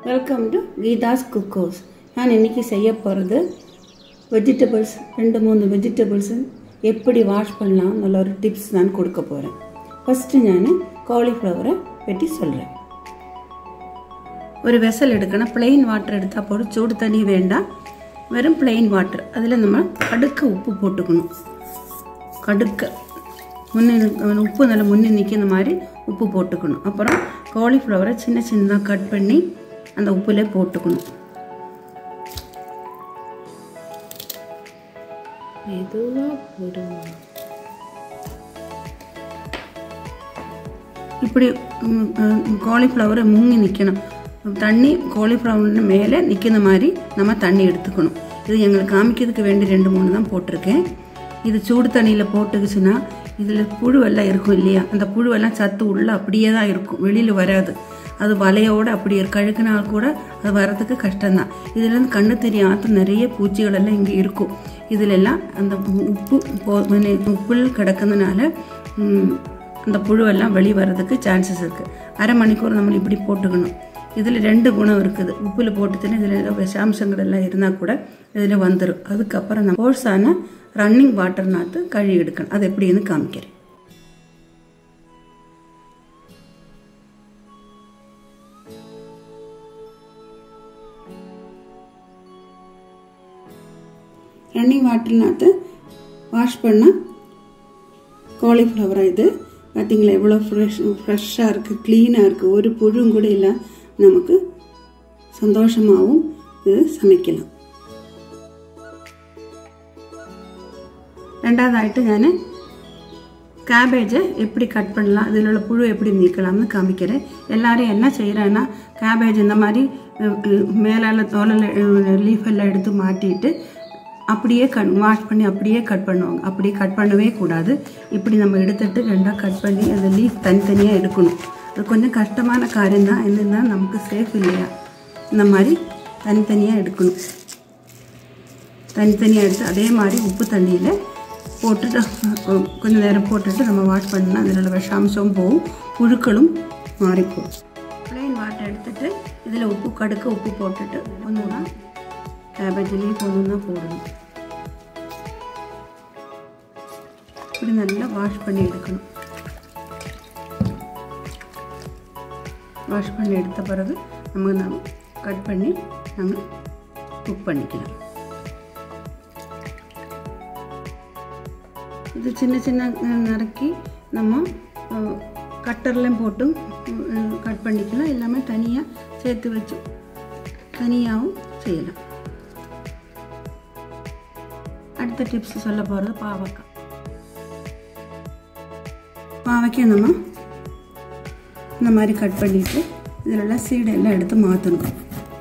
welcome to Geetha's குக்கோஸ் நான் இன்னைக்கு செய்ய போகிறது வெஜிடபிள்ஸ் ரெண்டு மூணு வெஜிடபிள்ஸு எப்படி வாஷ் பண்ணலாம் நல்ல ஒரு டிப்ஸ் நான் கொடுக்க போகிறேன் ஃபஸ்ட்டு நான் காலிஃப்ளவரை பற்றி சொல்கிறேன் ஒரு வெசல் எடுக்கணும் plain வாட்டர் எடுத்தால் போதும் சூடு தண்ணி வேண்டாம் வெறும் plain வாட்டர் அதில் நம்ம கடுக்க உப்பு போட்டுக்கணும் கடுக்க முன்னே உப்பு நல்லா முன்னே நிற்கிற மாதிரி உப்பு போட்டுக்கணும் அப்புறம் காலிஃப்ளவரை சின்ன சின்னதாக கட் பண்ணி அந்த உப்புல போட்டுக்கணும் மெதுவாக போடுவோம் இப்படி காலிஃப்ளவரை முங்கி நிற்கணும் தண்ணி காலிஃப்ளவர் மேலே நிற்கிற மாதிரி நம்ம தண்ணி எடுத்துக்கணும் இது எங்களுக்கு காமிக்கிறதுக்கு வேண்டி ரெண்டு மூணு தான் போட்டிருக்கேன் இது சூடு தண்ணியில் போட்டுக்குச்சுன்னா இதில் புழுவெல்லாம் இருக்கும் இல்லையா அந்த புழுவெல்லாம் சத்து உள்ள அப்படியே தான் இருக்கும் வெளியில் வராது அது வலையோடு அப்படி கழுக்குனா கூட அது வர்றதுக்கு கஷ்டம்தான் இதுலேருந்து கண்ணு தெரியாத நிறைய பூச்சிகள் எல்லாம் இங்கே இருக்கும் இதிலெல்லாம் அந்த உப்பு போ உப்புள் கிடக்கிறதுனால அந்த புழுவெல்லாம் வெளி வர்றதுக்கு சான்சஸ் இருக்குது அரை மணிக்கூர் நம்ம இப்படி போட்டுக்கணும் இதில் ரெண்டு குணம் இருக்குது உப்பில் போட்டுச்சுன்னா இதில் ஏதோ விஷாம்சங்கள் எல்லாம் இருந்தால் கூட இதில் வந்துடும் அதுக்கப்புறம் நம்ம கோர்ஸான ரன்னிங் வாட்டர்னாத்து கழுவி எடுக்கணும் அது எப்படின்னு காமிக்கிறேன் ரன்னிங் வாட்டர்னாத்து வாஷ் பண்ணால் காலிஃப்ளவராக இது பார்த்தீங்களா எவ்வளோ ஃப்ரெஷ் ஃப்ரெஷ்ஷாக இருக்குது க்ளீனாக இருக்குது ஒரு புழும் கூட இல்லை நமக்கு சந்தோஷமாகவும் இது சமைக்கலாம் ரெண்டாவதாയിട്ട് ഞാൻ கேபேஜை எப்படி கட் பண்ணலாம் இதில் உள்ள புழு எப்படி நீக்கலாம்னு காமிக்கிறேன் எல்லாரும் என்ன செய்கிறேன்னா கேபேஜ் இந்த மாதிரி மேலால் தோலில் லீஃப் எல்லாம் எடுத்து மாட்டிட்டு அப்படியே கட் வாஷ் பண்ணி அப்படியே கட் பண்ணுவாங்க அப்படி கட் பண்ணவே கூடாது இப்படி நம்ம எடுத்துட்டு ரெண்டாக கட் பண்ணி அந்த லீஃப் தனித்தனியாக எடுக்கணும் அது கொஞ்சம் கஷ்டமான காரியம் தான் என்னென்னா நமக்கு சேஃப் இல்லையா இந்த மாதிரி தனித்தனியாக எடுக்கணும் தனித்தனியாக எடுத்து அதே மாதிரி உப்பு தண்ணியில் போட்டுட்டு கொஞ்சம் நேரம் போட்டுட்டு நம்ம வாஷ் பண்ணால் அதில் உள்ள விஷாம்சம் போகும் புழுக்களும் மாறிப்போகும் ப்ளைன் வாட்டர் எடுத்துட்டு இதில் உப்பு கடுக்க உப்பு போட்டுட்டு ஒன்று தான் கேபேஜ்லேயும் ஒன்று தான் போடணும் இப்படி நல்லா வாஷ் பண்ணி எடுக்கணும் வாஷ் பண்ணி எடுத்த பிறகு நம்ம நம்ம கட் பண்ணி நம்ம குக் பண்ணிக்கலாம் இது சின்ன சின்ன நறுக்கி நம்ம கட்டர்லையும் போட்டு கட் பண்ணிக்கலாம் எல்லாமே தனியாக சேர்த்து வச்சு தனியாகவும் செய்யலாம் அடுத்த டிப்ஸ் சொல்ல போகிறது பாவக்காய் பாவக்காய் நம்ம இந்த மாதிரி கட் பண்ணிவிட்டு இதிலெல்லாம் சீடெல்லாம் எடுத்து மாற்றணும்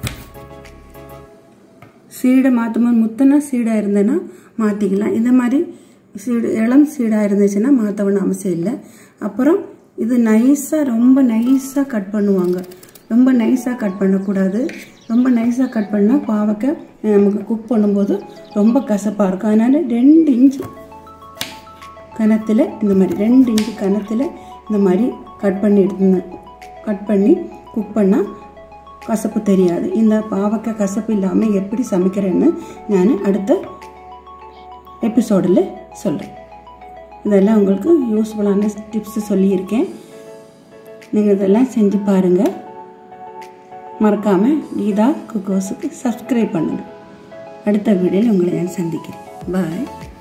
சீடை மாற்றும் முத்தின சீடாக இருந்தேன்னா மாற்றிக்கலாம் இந்த மாதிரி சீடு இளம் சீடாக இருந்துச்சுன்னா மாற்றவன அவசியம் இல்லை அப்புறம் இது நைஸாக ரொம்ப நைஸாக கட் பண்ணுவாங்க ரொம்ப நைஸாக கட் பண்ணக்கூடாது ரொம்ப நைஸாக கட் பண்ணால் பாவக்காய் நமக்கு குக் பண்ணும்போது ரொம்ப கசப்பாக இருக்கும் அதனால் ரெண்டு இன்ச்சு கனத்தில் இந்த மாதிரி ரெண்டு இன்ச்சு கனத்தில் இந்த மாதிரி கட் பண்ணி எடுத்து கட் பண்ணி குக் பண்ணால் கசப்பு தெரியாது இந்த பாவக்காய் கசப்பு இல்லாமல் எப்படி சமைக்கிறேன்னு நான் அடுத்த எபிசோடில் சொல்கிறேன் இதெல்லாம் உங்களுக்கு யூஸ்ஃபுல்லான டிப்ஸு சொல்லியிருக்கேன் நீங்கள் இதெல்லாம் செஞ்சு பாருங்கள் மறக்காமல் கீதா குக்கோஸுக்கு சப்ஸ்கிரைப் பண்ணுங்கள் அடுத்த வீடியோவில் உங்களை நான் சந்திக்கிறேன் பாய்